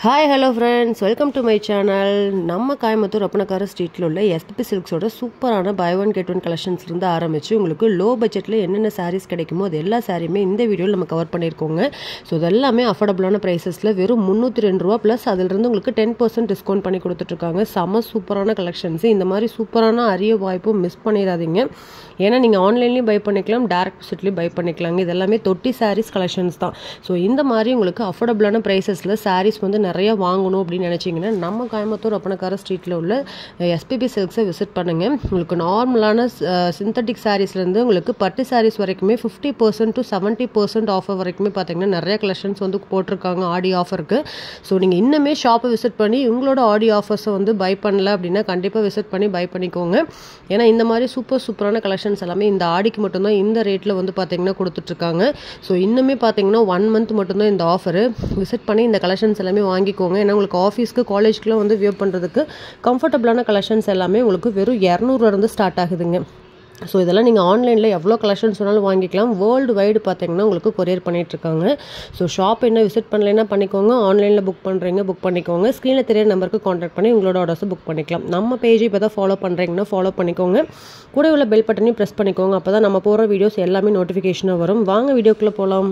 hi hello friends welcome to my channel நம்ம கோயம்புத்தூர் அப்பனக்கார ஸ்ட்ரீட்டில் உள்ள எஸ்பி சில்க்ஸோட சூப்பரான பை ஒன் கெட் ஒன் கலெக்ஷன்ஸ்லேருந்து ஆரம்பித்து உங்களுக்கு லோ பட்ஜெட்டில் என்னென்ன சாரீஸ் கிடைக்குமோ அது எல்லா சாரியுமே இந்த வீடியோவில் நம்ம கவர் பண்ணியிருக்கோங்க ஸோ இது எல்லாமே அஃபோர்டபுளான ப்ரைஸஸில் வெறும் முந்நூற்றி ரெண்டு ரூபா ப்ளஸ் அதிலிருந்து உங்களுக்கு டென் பர்சன்ட் டிஸ்கவுண்ட் பண்ணி கொடுத்துட்ருக்காங்க செம சூப்பரான கலெக்ஷன்ஸ் இந்த மாதிரி சூப்பரான அரிய வாய்ப்பும் மிஸ் பண்ணிடாதீங்க ஏன்னா நீங்கள் ஆன்லைன்லேயும் பை பண்ணிக்கலாம் டேரக்ட் விசிட்லேயும் பை பண்ணிக்கலாங்க இது எல்லாமே தொட்டி சாரீஸ் கலெக்ஷன்ஸ் தான் ஸோ இந்த மாதிரி உங்களுக்கு அஃபோர்டபுளான ப்ரைஸஸில் சாரீஸ் வந்து நிறைய வாங்கணும் அப்படின்னு நினச்சிங்கன்னா நம்ம கோயம்புத்தூர் அப்பனக்கார ஸ்ட்ரீட்டில் உள்ள எஸ்பிபி சில்க்ஸை விசிட் பண்ணுங்கள் உங்களுக்கு நார்மலான சிந்தட்டிக் சாரீஸ்லேருந்து உங்களுக்கு பட்டு சாரீஸ் வரைக்குமே fifty percent to seventy percent offer வரைக்குமே பார்த்தீங்கன்னா நிறைய கலெக்ஷன்ஸ் வந்து போட்டிருக்காங்க ஆடி ஆஃபருக்கு ஸோ நீங்கள் இன்னுமே ஷாப்பை விசிட் பண்ணி உங்களோட ஆடி ஆஃபர்ஸை வந்து பை பண்ணல அப்படின்னா கண்டிப்பாக விசிட் பண்ணி பை பண்ணிக்கோங்க ஏன்னா இந்த மாதிரி சூப்பர் சூப்பரான கலெக்ஷன்ஸ் எல்லாமே இந்த ஆடிக்கு மட்டும்தான் இந்த ரேட்டில் வந்து பார்த்தீங்கன்னா கொடுத்துட்ருக்காங்க ஸோ இன்னுமே பார்த்தீங்கன்னா ஒன் மந்த் மட்டும்தான் இந்த ஆஃபரு விசிட் பண்ணி இந்த கலெக்ஷன்ஸ் எல்லாமே வாங்கிக்கோங்க ஏன்னா உங்களுக்கு ஆஃபீஸ்க்கு காலேஜ்க்குலாம் வந்து வியூ பண்ணுறதுக்கு கம்ஃபர்டபுளான கலெக்ஷன்ஸ் எல்லாமே உங்களுக்கு வெறும் இரநூறுலேருந்து ஸ்டார்ட் ஆகுதுங்க ஸோ இதெல்லாம் நீங்கள் ஆன்லைனில் எவ்வளோ கலெக்ஷன்ஸ் வேணாலும் வாங்கிக்கலாம் வேர்ல்டு வைடு பார்த்தீங்கன்னா உங்களுக்கு கொரியர் பண்ணிகிட்ருக்காங்க ஸோ ஷாப் என்ன விசிட் பண்ணலைன்னா பண்ணிக்கோங்க ஆன்லைனில் புக் பண்ணுறீங்க புக் பண்ணிக்கோங்க ஸ்க்ரீனில் தெரிய நம்பருக்கு காண்டாக்ட் பண்ணி உங்களோட ஆர்டர்ஸை புக் பண்ணிக்கலாம் நம்ம பேஜ் இப்போ தான் ஃபாலோ பண்ணுறீங்கன்னா ஃபாலோ பண்ணிக்கோங்க கூட உள்ள பெல் பட்டனையும் ப்ரெஸ் பண்ணிக்கோங்க அப்போ தான் நம்ம போகிற வீடியோஸ் எல்லாமே நோட்டிஃபிகேஷனாக வரும் வாங்க வீடியோக்குள்ளே போகலாம்